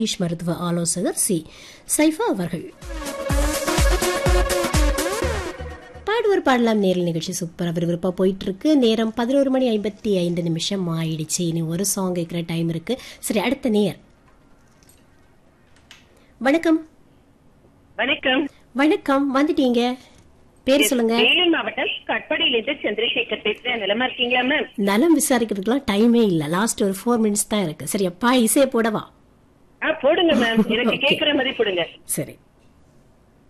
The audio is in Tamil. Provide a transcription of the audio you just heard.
ஆயுஷ் மருத்துவ ஆலோசகர் சி சைஃபா அவர்கள் பாடுவர் பாடலாம் நேரில் நிகழ்ச்சி சூப்பராக விறுவிறுப்பாக போயிட்டு இருக்கு நேரம் பதினோரு மணி ஐம்பத்தி ஐந்து நிமிஷம் ஆயிடுச்சு இனி ஒரு சாங் இருக்கிற டைம் இருக்கு சரி அடுத்த நேர் வணக்கம் வணக்கம் வணக்கம் வந்துட்டீங்க பேர் சொல்லுங்க வேலூர் மாவட்டம் கட்படியிலிருந்து சந்திரசேகர் பேசுறேன் நிலமா இருக்கீங்களா மேம் நலம் விசாரிக்கிறதுக்குலாம் டைமே இல்ல லாஸ்ட் ஒரு ஃபோர் மினிட்ஸ் தான் இருக்கு சரி அப்பா இசையை போடவா ஆ போடுங்க மேம் எனக்கு Okay. கேக்குற மாதிரி போடுங்க சரி